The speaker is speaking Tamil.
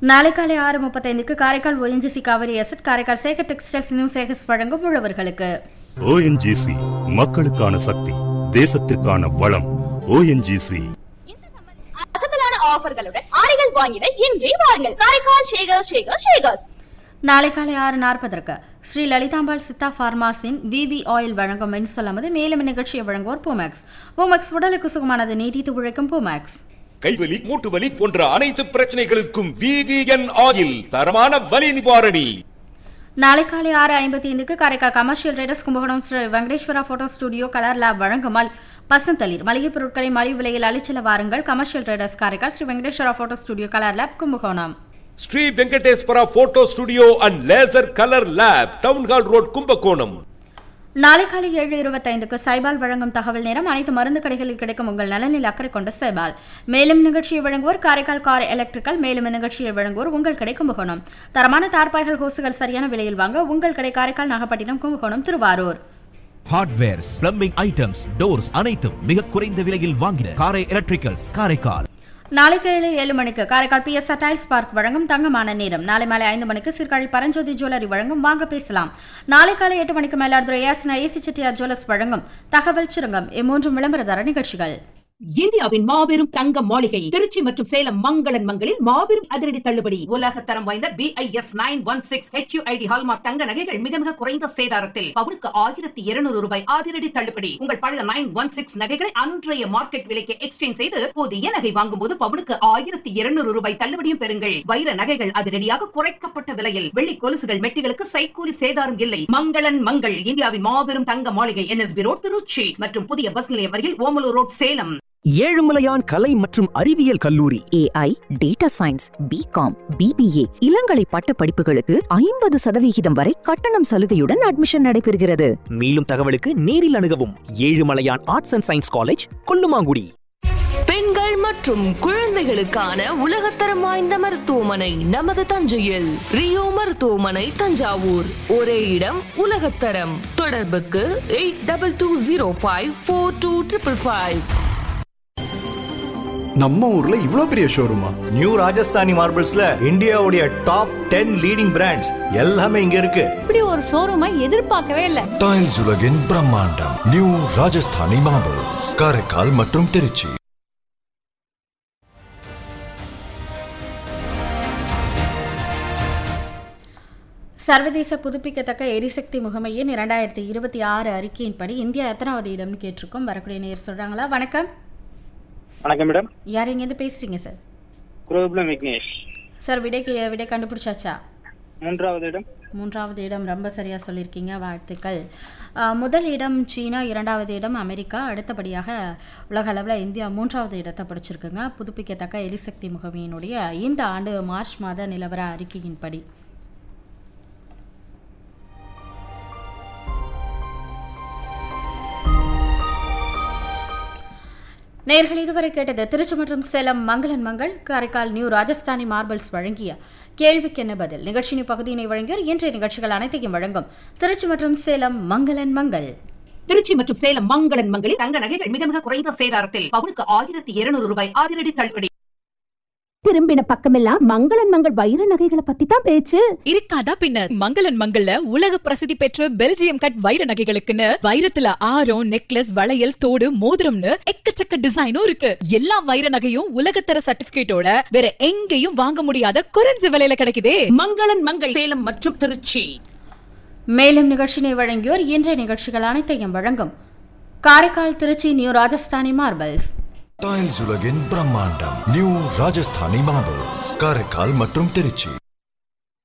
நாளை காலை ஆறு முப்பத்தைந்துக்கு Karaikal ONGC Cauvery asset Karaikal Sekar textiles new Sekar's வழங்கும் உழவர்களுக்கு ஓஎன்ஜிசி மக்களுக்கான சக்தி தேசத்திற்கான வளம் ஓஎன்ஜிசி அசத்தலான ஆஃபர்களுடன் ஆடைகள் வாங்கிட இன்றே வாருங்கள் காரைக்கால் ஷேகர் ஷேகர் ஷேகர்ஸ் நாளை காலை ஆறு நாற்பதற்கு ஸ்ரீ லலிதாம்பாள் சித்தா பார்மாஸின் விவி ஆயில் வழங்கும் மின்சொல்லமது மேலும் நிகழ்ச்சியை வழங்குவோர் பூமேக்ஸ் பூமேக்ஸ் உடலுக்கு சுகமானது நீட்டித்து உழைக்கும் பூமேக்ஸ் கைவலி மூட்டு வலி போன்ற அனைத்து பிரச்சனைகளுக்கும் விவிஎன் ஆயில் தரமான வலி நிவாரணி நாளை காலை ஆறு ஐம்பத்தி ஐந்துக்கு Karaikal commercial traders Kumbakonam Sri Venkateswara photo studio colour lab வழங்குமல் பசந்தளிர் மளிகைப் பொருட்களை மலிவு விலையில் அளிச்சல வாருங்கள் commercial traders Karaikal Sri Venkateswara photo studio colour lab Kumbakonam Sri Venkateswara photo studio and laser colour lab town hall road Kumbakonam நாளை காலை ஏழு இருபத்தைந்துக்கு சைபால் வழங்கும் தகவல் நேரம் அனைத்து மருந்து கடைகளில் கிடைக்கும் உங்கள் நலனில் அக்கறை கொண்ட சைபால் மேலும் நிகழ்ச்சியை வழங்குவோர் காரைக்கால் கார் எலக்ட்ரிக்கல் மேலும் நிகழ்ச்சியை வழங்குவோர் உங்கள் கடை கும்பகோணம் தரமான தார்பாய்கள் ஹோசுகள் சரியான விலையில் வாங்க உங்கள் கடை Karaikal Nagapattinam Kumbakonam Tiruvarur hardwares plumbing items doors அனைத்தும் மிக குறைந்த விலையில் வாங்கின காரை எலக்ட்ரிக்கல்ஸ் காரைக்கால் நாளை காலை ஏழு மணிக்கு Karaikal P S tiles park வழங்கும் தங்கமான நேரம் நாளை மாலை ஐந்து மணிக்கு சீர்காழி பரஞ்சோதி ஜுவல்லரி வழங்கும் வாங்க பேசலாம் நாளை காலை எட்டு மணிக்கு மயிலாடுதுறை ஏசன ஏசி செட்டியார் ஜுவல்லர்ஸ் வழங்கும் தகவல் சுரங்கம் இம்மூன்று விளம்பரதார நிகழ்ச்சிகள் இந்தியாவின் மாபெரும் தங்க மாளிகை திருச்சி மற்றும் சேலம் மங்களன் மங்களில் மாபெரும் அதிரடி தள்ளுபடி உலக தரம் வாய்ந்த BIS nine one six HUID hallmark தங்க நகைகள் மிக மிக குறைந்த சேதாரத்தில் பவுனுக்கு ஆயிரத்தி இருநூறு ரூபாய் அதிரடி தள்ளுபடி உங்கள் பழைய நைன் ஒன் சிக்ஸ் நகைகளை அன்றைய மார்க்கெட் விலைக்கு எக்ஸ்சேஞ்ச் செய்து புதிய நகை வாங்கும் போது பவுனுக்கு ஆயிரத்தி இருநூறு ரூபாய் தள்ளுபடியும் பெறுங்கள் வைர நகைகள் அதிரடியாக குறைக்கப்பட்ட விலையில் வெள்ளி கொலுசுகள் மெட்டிகளுக்கு சைக்கூலி சேதாரம் இல்லை மங்களன் மங்கள் இந்தியாவின் மாபெரும் தங்க மாளிகை என்எஸ்பி ரோட் திருச்சி மற்றும் புதிய பஸ் நிலையம் அருகில் ஓமலூர் ரோட் சேலம் ஏழுமலையான் கலை மற்றும் அறிவியல் கல்லூரி AI data science BCom BBA இளங்கலை பட்ட படிப்புகளுக்கு ஐம்பது சதவிகிதம் வரை கட்டணம் சலுகையுடன் அட்மிஷன் நடைபெறுகிறது மேலும் தகவலுக்கு நேரில் அணுகவும் Ezhumalaiyan arts and science college Kollumangudi பெண்கள் மற்றும் குழந்தைகளுக்கான உலகத்தரம் வாய்ந்த மருத்துவமனை நமது தஞ்சையில் ரியோ மருத்துவமனை தஞ்சாவூர் ஒரே இடம் உலகத்தரம் தொடர்புக்கு eight double two zero five four two triple five நம்ம ஊர்ல இவ்ளோ பெரிய ஷோரூமா நியூ ராஜஸ்தானி மார்பிள்ஸ்ல இந்தியாவுடைய டாப் டென் லீடிங் பிராண்ட்ஸ் எல்லாமே இங்க இருக்கு இப்படி ஒரு ஷோரூமை எதிர்பார்க்கவே இல்ல டைல்ஸ் உலகின் பிரம்மாண்டம் நியூ ராஜஸ்தானி மார்பிள்ஸ் காரைக்கால் மற்றும் திருச்சி சர்வதேச புதுப்பிக்கத்தக்க எரிசக்தி முகமையின் இரண்டாயிரத்தி இருபத்தி ஆறு அறிக்கையின்படி இந்தியா எத்தனாவது இடம்னு கேட்டிருக்கோம் வரக்கூடிய நேர் சொல்றாங்களா வணக்கம் வணக்கம் மேடம் யார் இங்கேருந்து பேசுறீங்க சார் குரோபுலம் விக்னேஷ் சார் விடை கே- விடை கண்டுபிடிச்சாச்சா மூன்றாவது இடம் மூன்றாவது இடம் ரொம்ப சரியா சொல்லியிருக்கீங்க வாழ்த்துக்கள் அஹ், முதல் இடம் சீனா இரண்டாவது இடம் அமெரிக்கா அடுத்தபடியாக உலக அளவில் இந்தியா மூன்றாவது இடத்தை பிடிச்சிருக்குங்க புதுப்பிக்கத்தக்க எரிசக்தி முகமையினுடைய இந்த ஆண்டு மார்ச் மாத நிலவர அறிக்கையின்படி நேர்கள் இதுவரை கேட்டது திருச்சி மற்றும் சேலம் மங்களன் மங்கள் காரைக்கால் நியூ ராஜஸ்தானி மார்பிள்ஸ் வழங்கிய கேள்விக்கு என்ன பதில் நிகழ்ச்சியின் பகுதியினை வழங்கியோர் இன்றைய நிகழ்ச்சிகள் அனைத்தையும் வழங்கும் திருச்சி மற்றும் சேலம் மங்களன் மங்கள் திருச்சி மற்றும் சேலம் மங்களன் மங்களில் தங்க நகைகள் மிக மிக குறைந்த சேதாரத்தில் பவுனுக்கு ஆயிரத்தி இருநூறு ரூபாய் அதிரடி தள்ளுபடி திரும்பின பக்கமெல்லாம் மங்களன் மங்கள் வைர நகைகளை பத்தி தான் பேச்சு இருக்காதா பின்ன மங்களன் மங்கள்ல உலக பிரசித்தி பெற்ற பெல்ஜியம் கட் வைர நகைகளுக்குன்னு வைரத்துல ஆரம் நெக்லஸ் வளையல் தோடு மோதிரம்னு எக்கச்சக்க டிசைனும் இருக்கு எல்லா வைர நகையும் உலகத்தர சர்டிபிகேட்டோட வேற எங்கேயும் வாங்க முடியாத குறைஞ்ச விலையில கிடைக்குதே மங்களன் மங்கள் சேலம் மற்றும் திருச்சி மேலும் நிகழ்ச்சினை வழங்கியோர் இன்றைய நிகழ்ச்சிகள் அனைத்தையும் வழங்கும் Karaikal Trichy new Rajasthani marbles tiles உலகின் பிரம்மாண்டம் நியூ ராஜஸ்தானி மார்பிள்ஸ் காரைக்கால் மற்றும் திருச்சி